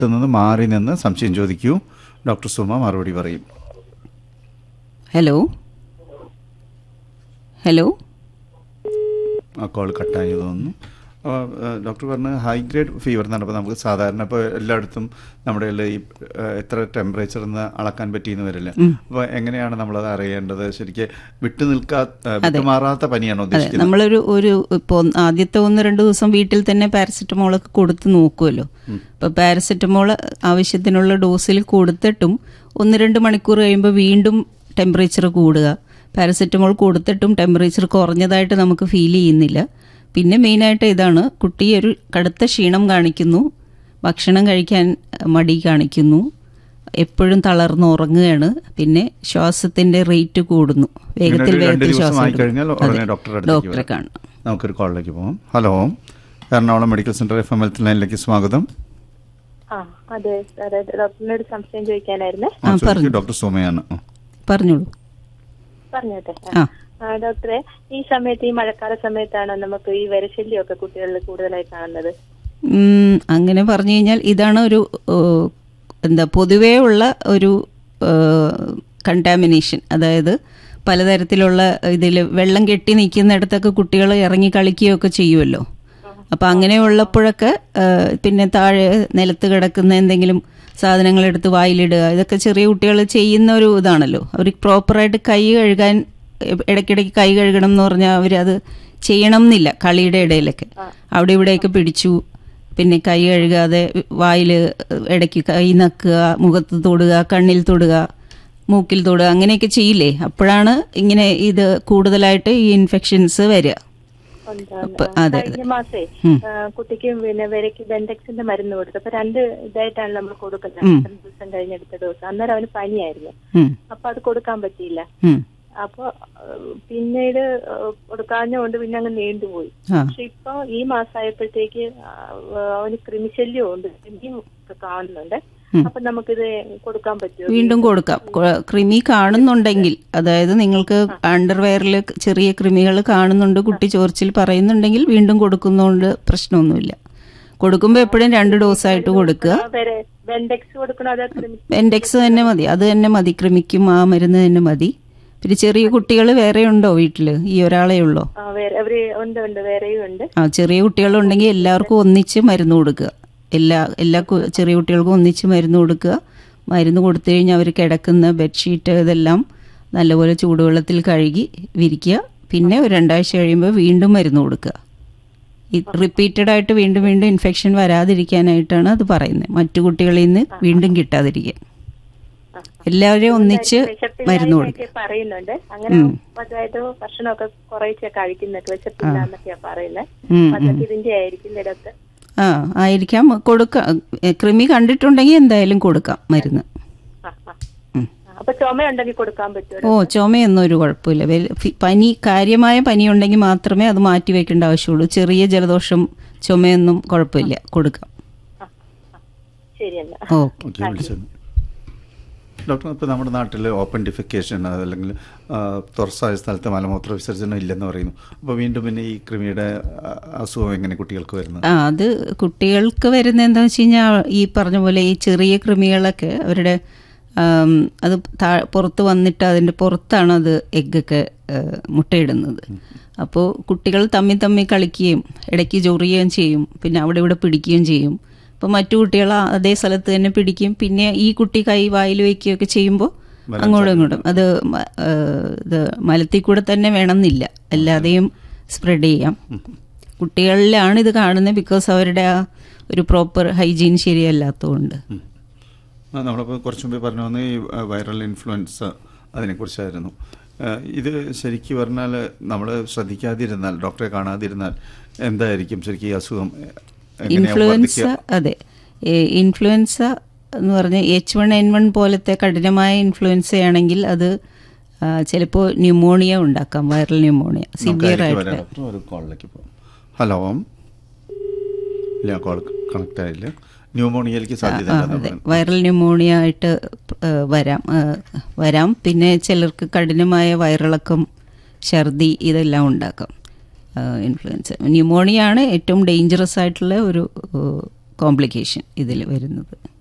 നിന്ന് മാറി നിന്ന് സംശയം ചോദിക്കൂ ഡോക്ടർ സുമ മറുപടി പറയും ഹലോ ഹലോ ആ കോൾ കട്ടായി തോന്നുന്നു അപ്പോൾ, ആ, ഡോക്ടർ പറഞ്ഞ ഹൈ ഗ്രേഡ് ഫീവർ എന്നാണ് അപ്പോൾ നമുക്ക് സാധാരണ ഇപ്പോൾ എല്ലായിടത്തും നമ്മുടെ ഉള്ള ഈ ആ, എത്ര ടെമ്പറേച്ചർ എന്ന് അളക്കാൻ പറ്റിയെന്ന് വരില്ല അപ്പോൾ എങ്ങനെയാണ് നമ്മളത് അറിയേണ്ടത് ശരിക്കും വിട്ടു നിൽക്കാ ആ, വിട്ടുമാറാത്ത പനിയാണോ അതെ ഉദ്ദേശിക്കുന്നത് നമ്മളൊരു ഒരു ഇപ്പോൾ ആദ്യത്തെ ഒന്ന് രണ്ട് ദിവസം വീട്ടിൽ തന്നെ പാരസെറ്റമോളൊക്കെ കൊടുത്ത് നോക്കുമല്ലോ അപ്പോൾ പാരസെറ്റമോൾ ആവശ്യത്തിനുള്ള ഡോസിൽ കൊടുത്തിട്ടും ഒന്ന് രണ്ട് മണിക്കൂർ കഴിയുമ്പോൾ വീണ്ടും ടെമ്പറേച്ചർ കൂടുക പാരസെറ്റമോൾ കൊടുത്തിട്ടും ടെമ്പറേച്ചർ കുറഞ്ഞതായിട്ട് നമുക്ക് ഫീൽ ചെയ്യുന്നില്ല പിന്നെ മെയിനായിട്ട് ഇതാണ് കുട്ടി ഒരു കടുത്ത ക്ഷീണം കാണിക്കുന്നു ഭക്ഷണം കഴിക്കാൻ മടി കാണിക്കുന്നു എപ്പോഴും തളർന്ന് ഉറങ്ങുകയാണ് പിന്നെ ശ്വാസത്തിന്റെ റേറ്റ് കൂടുന്നു വേഗത്തിൽ ഇങ്ങനെ ഒരു രണ്ട് വേഗത്തിൽ ദിവസം ശ്വാസം ആയി കഴിഞ്ഞാൽ എടുക്കും. ഉടനെ അതെ. ഡോക്ടറുടെ അടുത്തേക്ക് ഡോക്ടറെ വരാം. കാണണം നമുക്കൊരു കോളിലേക്ക് പോകാം hello Ernakulam medical centre F M health ലൈനിലേക്ക് സ്വാഗതം ആ അതെ സാറേ ഡോക്ടറിനോട് സംശയം ചോദിക്കാനായിരുന്നേ ആ, ആ, ചോദിക്കൂ. പറഞ്ഞു. ഡോക്ടർ സുമയാണ് ആ. പറഞ്ഞോളൂ പറഞ്ഞോട്ടെ ആ. ആ, ഡോക്ടറെ ഈ സമയത്ത് ഈ മഴക്കാല സമയത്താണ് നമുക്ക് ഈ വരശല്യമൊക്കെ കുട്ടികളിൽ കൂടുതലായി കാണുന്നത് ഉം, അങ്ങനെ പറഞ്ഞു കഴിഞ്ഞാൽ ഇതാണ് ഒരു ഏഹ്, എന്താ പൊതുവേ ഉള്ള ഒരു കണ്ടാമിനേഷൻ അതായത് പലതരത്തിലുള്ള ഇതിൽ വെള്ളം കെട്ടി നിൽക്കുന്നിടത്തൊക്കെ കുട്ടികൾ ഇറങ്ങി കളിക്കുകയൊക്കെ ചെയ്യുമല്ലോ അപ്പം അങ്ങനെയുള്ളപ്പോഴൊക്കെ ഏഹ്, പിന്നെ താഴെ നിലത്ത് കിടക്കുന്ന എന്തെങ്കിലും സാധനങ്ങൾ എടുത്ത് വായിലിടുക ഇതൊക്കെ ചെറിയ കുട്ടികൾ ചെയ്യുന്ന ഒരു ഇതാണല്ലോ അവർ പ്രോപ്പറായിട്ട് കൈ കഴുകാൻ ഇ- ഇടയ്ക്കിടയ്ക്ക് കൈ കഴുകണം എന്ന് പറഞ്ഞാൽ അവരത് ചെയ്യണം എന്നില്ല കളിയുടെ ഇടയിലൊക്കെ അവിടെ ഇവിടെയൊക്കെ പിടിച്ചു പിന്നെ കൈ കഴുകാതെ വായിൽ ഇടയ്ക്ക് കൈ നക്കുക മുഖത്ത് തൊടുക കണ്ണിൽ തൊടുക മൂക്കിൽ തൊടുക അങ്ങനെയൊക്കെ ചെയ്യില്ലേ അപ്പോഴാണ് ഇങ്ങനെ ഇത് കൂടുതലായിട്ട് ഈ ഇൻഫെക്ഷൻസ് വരിക ഉണ്ടാകുന്നത്. അപ്പൊ അതെ, അതെ. കഴിഞ്ഞ മാസേ ഉം. ആ, കുട്ടിക്ക് പിന്നെ വരയ്ക്ക് ബെൻഡെക്സിന്റെ മരുന്ന് കൊടുത്തു അപ്പൊ രണ്ട് ഇതായിട്ടാണ് നമ്മൾ കൊടുക്കുന്നത് ഉം. രണ്ട് ദിവസം കഴിഞ്ഞെടുത്ത ദിവസം അന്നേരം അവന് പനിയായിരുന്നു ഉം, അപ്പൊ അത് കൊടുക്കാൻ പറ്റിയില്ല ഉം. അപ്പൊ ആ, പിന്നീട് ആ, കൊടുക്കാഞ്ഞുകൊണ്ട് പിന്നെ അങ്ങ് നീണ്ടുപോയി ആ പക്ഷെ ഇപ്പൊ ഈ മാസമായപ്പോഴത്തേക്ക് ആ, അവന് കൃമിശല്യം ഉണ്ട് കൃമിയും ഒക്കെ കാണുന്നുണ്ട് ഉം. അപ്പൊ നമുക്കിത് കൊടുക്കാൻ പറ്റുമോ വീണ്ടും കൊടുക്കാം കൊ- കൃമി കാണുന്നുണ്ടെങ്കിൽ അതായത് നിങ്ങൾക്ക് അണ്ടർവെയറിൽ ചെറിയ കൃമികൾ കാണുന്നുണ്ട് കുട്ടി ചോർച്ചിൽ പറയുന്നുണ്ടെങ്കിൽ വീണ്ടും കൊടുക്കുന്നതുകൊണ്ട് പ്രശ്നമൊന്നുമില്ല കൊടുക്കുമ്പോൾ എപ്പോഴും രണ്ട് ഡോസായിട്ട് കൊടുക്കുക ആ, വേറെ ബെൻഡെക്സ് കൊടുക്കണോ അതോ കൃമി എൻഡെക്സ് തന്നെ മതി അത് തന്നെ മതി കൃമിക്കും ആ മരുന്ന് തന്നെ മതി പിന്നെ ചെറിയ കുട്ടികൾ വേറെ ഉണ്ടോ വീട്ടിൽ ഈ ഒരാളെ ഉള്ളോ ആ, വേറെ അവര് ഉണ്ട് ഉണ്ട് വേറെയും ഉണ്ട് ആ ചെറിയ കുട്ടികളുണ്ടെങ്കിൽ എല്ലാവർക്കും ഒന്നിച്ച് മരുന്ന് കൊടുക്കുക എല്ലാ എല്ലാ കു- ചെറിയ കുട്ടികൾക്കും ഒന്നിച്ച് മരുന്ന് കൊടുക്കുക മരുന്ന് കൊടുത്തു കഴിഞ്ഞാൽ അവർ കിടക്കുന്ന ബെഡ്ഷീറ്റ് ഇതെല്ലാം നല്ലപോലെ ചൂടുവെള്ളത്തിൽ കഴുകി വിരിക്കുക പിന്നെ ഒരു രണ്ടാഴ്ച കഴിയുമ്പോൾ വീണ്ടും മരുന്ന് കൊടുക്കുക ഈ റിപ്പീറ്റഡ് ആയിട്ട് വീണ്ടും വീണ്ടും ഇൻഫെക്ഷൻ വരാതിരിക്കാനായിട്ടാണ് അത് പറയുന്നത് മറ്റു കുട്ടികളിൽ നിന്ന് വീണ്ടും കിട്ടാതിരിക്കാൻ എല്ലാവരെയും ഒന്നിച്ച് മരുന്ന് കൊടുക്കുക വിശപ്പില്ലായ്മയൊക്കെ പറയുന്നുണ്ട് അങ്ങനെ പതിവായിട്ട് ഭക്ഷണമൊക്കെ കുറേശ്ശെ കഴിക്കുന്നൊക്കെ വിശപ്പില്ല എന്നൊക്കെയാ പറയുന്നത് ഉം, അതൊക്കെ ഇതിന്റെ ആയിരിക്കും ഡോക്ടർ ആ ആയിരിക്കാം കൊടുക്കാം കൃമി കണ്ടിട്ടുണ്ടെങ്കിൽ എന്തായാലും കൊടുക്കാം മരുന്ന് ആ, ആ. ഉം. ആ, അപ്പൊ ചുമയുണ്ടെങ്കിൽ കൊടുക്കാൻ പറ്റുമോ ഓ ചുമയൊന്നും ഒരു കുഴപ്പമില്ല വെൽ- ഫി- പനി കാര്യമായ പനി ഉണ്ടെങ്കിൽ മാത്രമേ അത് മാറ്റി വെക്കേണ്ട ആവശ്യമുള്ളൂ ചെറിയ ജലദോഷം ചുമയൊന്നും കുഴപ്പമില്ല കൊടുക്കാം ശരി എന്നാ ഓ ഓക്കെ വിളിച്ചത് ഡോക്ടർ ഇപ്പോൾ നമ്മുടെ നാട്ടിൽ ഓപ്പൺ ഡിഫിക്കേഷൻ അതല്ലെങ്കിൽ ആ, തുറസായ സ്ഥലത്ത് മലമൂത്ര വിസർജനം ഇല്ലെന്ന് പറയുന്നു അപ്പോൾ വീണ്ടും പിന്നെ ഈ കൃമിയുടെ ആ, അസുഖം എങ്ങനെ കുട്ടികൾക്ക് വരുന്നത് ആ അത് കുട്ടികൾക്ക് വരുന്ന എന്താ വെച്ച് കഴിഞ്ഞാൽ ഈ പറഞ്ഞ പോലെ ഈ ചെറിയ കൃമികളൊക്കെ അവരുടെ ആം, അത് താ പുറത്ത് വന്നിട്ട് അതിൻ്റെ പുറത്താണ് അത് എഗ്ഗൊക്കെ ആ, മുട്ടയിടുന്നത് അപ്പോൾ കുട്ടികൾ തമ്മിൽ തമ്മിൽ കളിക്കുകയും ഇടയ്ക്ക് ചൊറിയുകയും ചെയ്യും പിന്നെ അവിടെ ഇവിടെ പിടിക്കുകയും ചെയ്യും അപ്പോൾ മറ്റു കുട്ടികൾ ആ അതേ സ്ഥലത്ത് തന്നെ പിടിക്കും പിന്നെ ഈ കുട്ടി കൈ വായിൽ വയ്ക്കുകയൊക്കെ ചെയ്യുമ്പോൾ അങ്ങോട്ടും ഇങ്ങോട്ടും അത് മ- ആ, ഇത് മലത്തിൽ കൂടെ തന്നെ വേണമെന്നില്ല അല്ലാതെയും സ്പ്രെഡ് ചെയ്യാം കുട്ടികളിലാണ് ഇത് കാണുന്നത് ബിക്കോസ് അവരുടെ ആ ഒരു പ്രോപ്പർ ഹൈജീൻ ശരിയല്ലാത്തതുകൊണ്ട് ആ, നമ്മളിപ്പോൾ കുറച്ച് മുമ്പേ പറഞ്ഞു വന്ന ഈ ആ, വൈറൽ ഇൻഫ്ലുവൻസ അതിനെക്കുറിച്ചായിരുന്നു ആ, ഇത് ശരിക്കും പറഞ്ഞാൽ നമ്മൾ ശ്രദ്ധിക്കാതിരുന്നാൽ ഡോക്ടറെ കാണാതിരുന്നാൽ എന്തായിരിക്കും ശരിക്കും ഈ അസുഖം എങ്ങനെയാ ഇൻഫ്ലുവൻസ വർദ്ധിക്കുക? അതെ ഏ, ഇൻഫ്ലുവൻസ എന്ന് പറഞ്ഞ എച്ച് വൺ എൻ വൺ പോലത്തെ കഠിനമായ ഇൻഫ്ലുവൻസയാണെങ്കിൽ അത് ചിലപ്പോൾ ന്യൂമോണിയ ഉണ്ടാക്കാം വൈറൽ ന്യൂമോണിയ നമുക്ക് സിവിയർ അതിലേക്ക് ആയിട്ട് വരാം ഡോക്ടർ ഒരു കോളിലേക്ക് പോകും ഹലോ ഇല്ല കോൾ കണക്ട് ആയില്ല ന്യൂമോണിയയിലേക്ക് സാധ്യത ആ, ഉണ്ടെന്ന് അതെ പറഞ്ഞു. വൈറൽ ന്യൂമോണിയ ആയിട്ട് ഏ, വരാം ഏ, വരാം പിന്നെ ചിലർക്ക് കഠിനമായ വയറിളക്കം ഛർദി ഇതെല്ലാം ഉണ്ടാക്കാം ഇൻഫ്ലുവൻസ ന്യൂമോണിയ ആണ് ഏറ്റവും ഡേഞ്ചറസ് ആയിട്ടുള്ള ഒരു കോംപ്ലിക്കേഷൻ ഇതിൽ വരുന്നത്